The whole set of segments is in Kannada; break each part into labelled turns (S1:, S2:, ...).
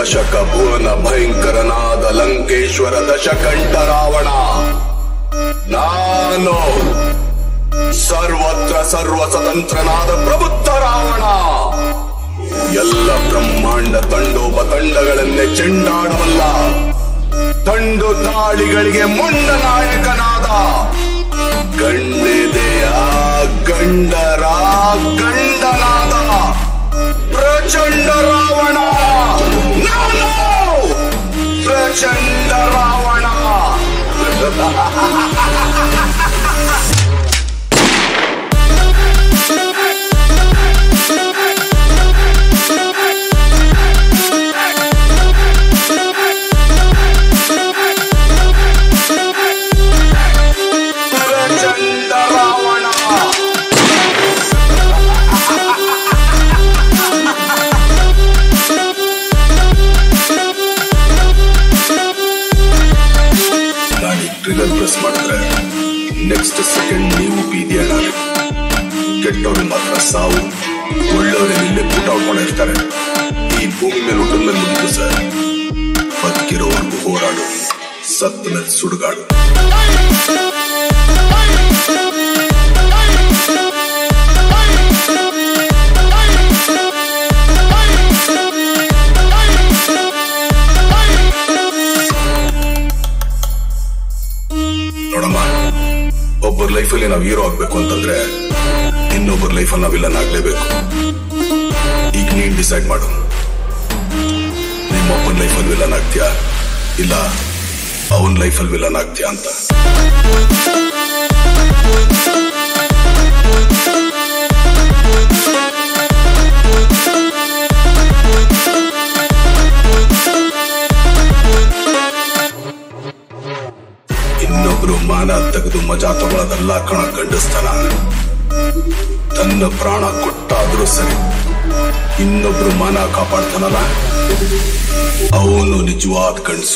S1: ದಶಕ ಭುವನ ಭಯಂಕರನಾದ ಲಂಕೇಶ್ವರ ದಶಕಂಠ ರಾವಣ ನಾನು ಸರ್ವತ್ರ ಸರ್ವ ಸ್ವತಂತ್ರನಾದ ಪ್ರಬುದ್ಧ ರಾವಣ ಎಲ್ಲ ಬ್ರಹ್ಮಾಂಡ ತಂಡೋಪ ತಂಡಗಳನ್ನೇ ಚೆಂಡಾಡಬಲ್ಲ ತಂಡು ತಾಳಿಗಳಿಗೆ ಮುಂಡ ನಾಯಕನಾದ ಗಂಡೆದೆಯ ಗಂಡರ ಗಂಡನಾದ ಪ್ರಚಂಡ ರಾವಣ ನಾನು ಪ್ರಚಂಡ ರಾವಣ ಪ್ರಚಂಡ ರಾವಣ ನಾನು ಟ್ರಿಗರ್ ಪ್ರೆಸ್ ಮಾಡಿದ್ರೆ ನೆಕ್ಸ್ಟ್ ಸೆಕೆಂಡ್ ನೀವು ಬೀದಿಯಣ್ಣ ಕೆಟ್ಟವ್ರಿಗೆ ಮಾತ್ರ ಸಾವು ಒಳ್ಳೆಯವ್ರೆ ಇಲ್ಲೇ ಪುಟ ಹೊಡ್ಕೊಂಡಿರ್ತಾರೆ ಈ ಭೂಮಿ ಮೇಲೆ ಹುಟ್ಟಿದ ಮೇಲೆ ಮುಗಿದು ಸರ್ ಬದುಕಿರೋವರೆಗೂ ಹೋರಾಡು ಸತ್ತ ಮೇಲೆ ಸುಡುಗಾಡು ನೋಡಮ್ಮ ಒಬ್ಬರ ಲೈಫಲ್ಲಿ ನಾವು ಹೀರೋ ಆಗ್ಬೇಕು ಅಂತಂದ್ರೆ ಇನ್ನೊಬ್ಬರ ಲೈಫಲ್ಲಿ ನಾವು ವಿಲನ್ ಆಗ್ಲೇಬೇಕು ಈಗ ನೀನ್ ಡಿಸೈಡ್ ಮಾಡು ನಿಮ್ಮೊಬ್ಬನ ಲೈಫಲ್ಲಿ ವಿಲನ್ ಆಗ್ತೀಯಾ ಇಲ್ಲ ಅವನ ಲೈಫಲ್ಲಿ ವಿಲನ್ ಆಗ್ತೀಯಾ ಅಂತ ಇನ್ನೊಬ್ರು ಮಾನ ತೆಗೆದು ಮಜಾ ತಗೊಳ್ಳೋದಲ್ಲ ಕಣ ಗಂಡಸ್ತನ ತನ್ನ ಪ್ರಾಣ ಕೊಟ್ಟಾದ್ರೂ ಸರಿ ಇನ್ನೊಬ್ರು ಮಾನ ಕಾಪಾಡ್ತಾನಲ್ಲ ಅವನು ನಿಜವಾದ ಗಂಡಸು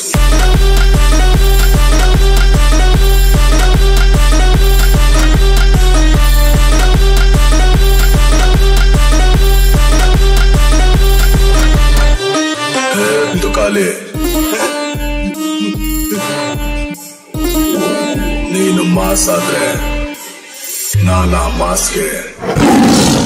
S1: ತುಕಾಲೆ ನೀನು ಮಾಸ್ ಆದ್ರೆ ನಾನಾ ಮಾಸ್ಗೆ